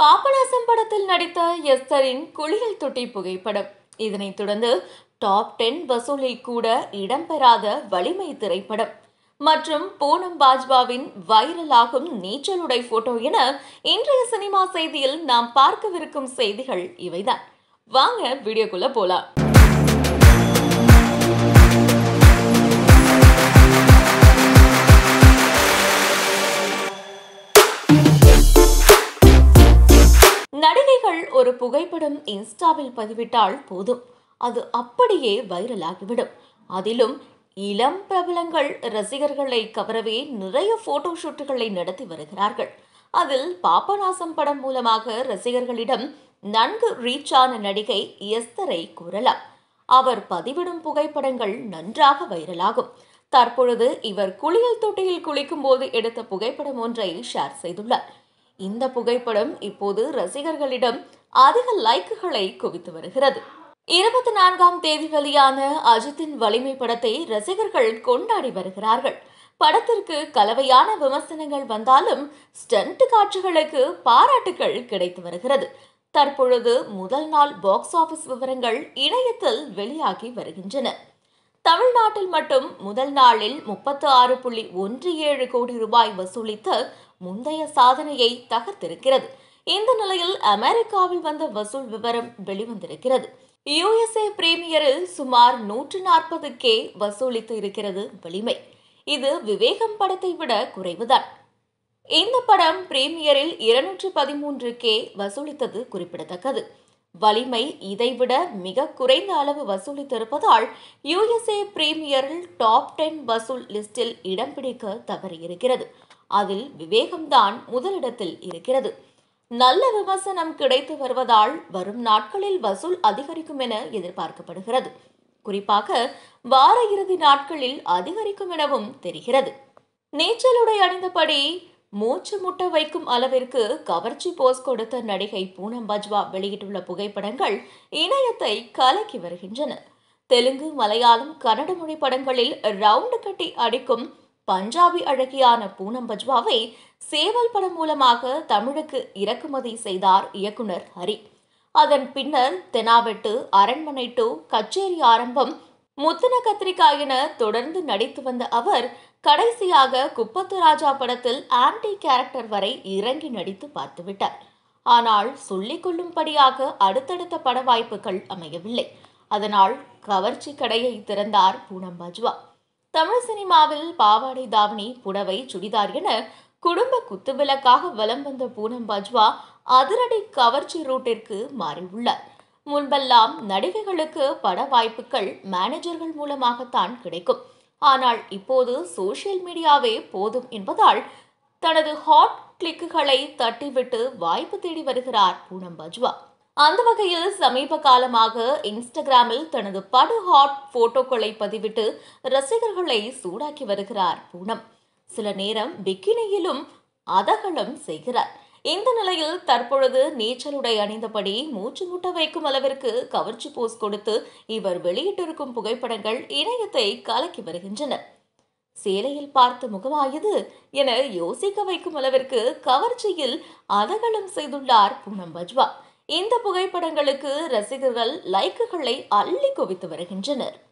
பாபநாசம் படத்தில் நடித்த எஸ்தரின் குளியல் தொட்டி புகைப்படம் இதனைத் தொடர்ந்து டாப் டென் வசூலில் கூட இடம்பெறாத வலிமை திரைப்படம் மற்றும் பூனம் பாஜ்பாவின் வைரலாகும் நீச்சலுடை போட்டோ என இன்றைய சினிமா செய்தியில் நாம் பார்க்கவிருக்கும் செய்திகள் இவைதான் வாங்க வீடியோக்குள்ள போலாம் நடிகைகள் ஒரு புகைப்படம் இன்ஸ்டாவில் பதிவிட்டால் போதும் அது அப்படியே வைரலாகிவிடும் அதிலும் இளம் பிரபலங்கள் ரசிகர்களை கவரவே நிறைய போட்டோ ஷூட்டுகளை நடத்தி வருகிறார்கள் அதில் பாபநாசம் படம் மூலமாக ரசிகர்களிடம் நன்கு ரீச் ஆன நடிகை எஸ்தரை கூறலாம் அவர் பதிவிடும் புகைப்படங்கள் நன்றாக வைரலாகும் தற்பொழுது இவர் குளியல் தொட்டியில் குளிக்கும் போது எடுத்த புகைப்படம் ஒன்றை ஷேர் செய்துள்ளார் இந்த புகைப்படம் இப்போது ரசிகர்களிடம் அதிக லைக்குகளை குவித்து வருகிறது இருபத்தி நான்காம் தேதி வெளியான அஜித்தின் வலிமை படத்தை ரசிகர்கள் கொண்டாடி வருகிறார்கள் படத்திற்கு கலவையான விமர்சனங்கள் வந்தாலும் ஸ்டண்ட் காட்சிகளுக்கு பாராட்டுகள் கிடைத்து வருகிறது தற்பொழுது முதல் நாள் பாக்ஸ் ஆபீஸ் விவரங்கள் இணையத்தில் வெளியாகி வருகின்றன தமிழ்நாட்டில் மட்டும் முதல் நாளில் முப்பத்து ஆறு புள்ளி ஒன்று ஏழு கோடி ரூபாய் வசூலித்த முந்தைய சாதனையை தகர்த்திருக்கிறது இந்த நிலையில் அமெரிக்காவில் வந்த வசூல் விவரம் வெளிவந்திருக்கிறது யுஎஸ்ஏ பிரீமியரில் சுமார் நூற்று நாற்பது கே வசூலித்து இருக்கிறது வலிமை இது விவேகம் படத்தை விட குறைவுதான் இந்த படம் பிரீமியரில் இருநூற்று பதிமூன்று கே வசூலித்தது குறிப்பிடத்தக்கது வலிமை இதைவிட மிக குறைந்த அளவு வசூலித்திருப்பதால் யுஎஸ்ஏ பிரீமியரில் டாப் டென் வசூல் லிஸ்டில் இடம் பிடிக்க தவறியிருக்கிறது அதில் விவேகம்தான் முதலிடத்தில் இருக்கிறது நல்ல விமர்சனம் கிடைத்து வருவதால் வரும் நாட்களில் வசூல் அதிகரிக்கும் என எதிர்பார்க்கப்படுகிறது குறிப்பாக வார இறுதி நாட்களில் அதிகரிக்கும் எனவும் தெரிகிறது நீச்சலுடை அணிந்தபடி மூச்சு முட்ட வைக்கும் அளவிற்கு கவர்ச்சி போஸ் கொடுத்த நடிகை பூனம் பஜ்வா வெளியிட்டுள்ள புகைப்படங்கள் இணையத்தை கலக்கி வருகின்றன தெலுங்கு மலையாளம் கன்னட மொழி படங்களில் ரவுண்டு கட்டி அடிக்கும் பஞ்சாபி அழகியான பூனம் பஜ்வாவை சேவல் படம் மூலமாக தமிழுக்கு இறக்குமதி செய்தார் இயக்குனர் ஹரி அதன் பின்னர் தெனாவெட்டு அரண்மனை டூ கச்சேரி ஆரம்பம் முத்தன கத்திரிக்காய் என தொடர்ந்து நடித்து வந்த அவர் கடைசியாக குப்பத்து ராஜா படத்தில் ஆன்டி கேரக்டர் வரை இறங்கி நடித்து பார்த்துவிட்டார் ஆனால் சொல்லிக் கொள்ளும்படியாக அடுத்தடுத்த பட வாய்ப்புகள் அமையவில்லை அதனால் கவர்ச்சி கடையை திறந்தார் பூனம் பஜ்வா தமிழ் சினிமாவில் பாவாடை தாவணி புடவை சுடிதார் என குடும்ப குத்துவிளக்காக வலம் வந்த பூனம் பஜ்வா அதிரடி கவர்ச்சி ரூட்டிற்கு மாறியுள்ளார் முன்பெல்லாம் நடிகைகளுக்கு பட வாய்ப்புகள் மேனேஜர்கள் மூலமாகத்தான் கிடைக்கும் ஆனால் இப்போது சோசியல் மீடியாவே போதும் என்பதால் தனது ஹாட் கிளிக்குகளை தட்டிவிட்டு வாய்ப்பு தேடி வருகிறார் பூனம் பஜ்வா அந்த வகையில் சமீப காலமாக இன்ஸ்டாகிராமில் தனது படு ஹாட் போட்டோக்களை பதிவிட்டு ரசிகர்களை சூடாக்கி வருகிறார் பூனம் சில நேரம் பிக்கினியிலும் அதகலம் செய்கிறார் இந்த நிலையில் தற்பொழுது நீச்சலுடை அணிந்தபடி மூச்சு முட்ட வைக்கும் அளவிற்கு கவர்ச்சி போஸ் கொடுத்து இவர் வெளியிட்டிருக்கும் புகைப்படங்கள் இணையத்தை கலக்கி வருகின்றன சேலையில் பார்த்த முகமாயது என யோசிக்க வைக்கும் அளவிற்கு கவர்ச்சியில் அதகலம் செய்துள்ளார் பூனம் பஜ்வா இந்த புகைப்படங்களுக்கு ரசிகர்கள் லைக்குகளை அள்ளி குவித்து வருகின்றனர்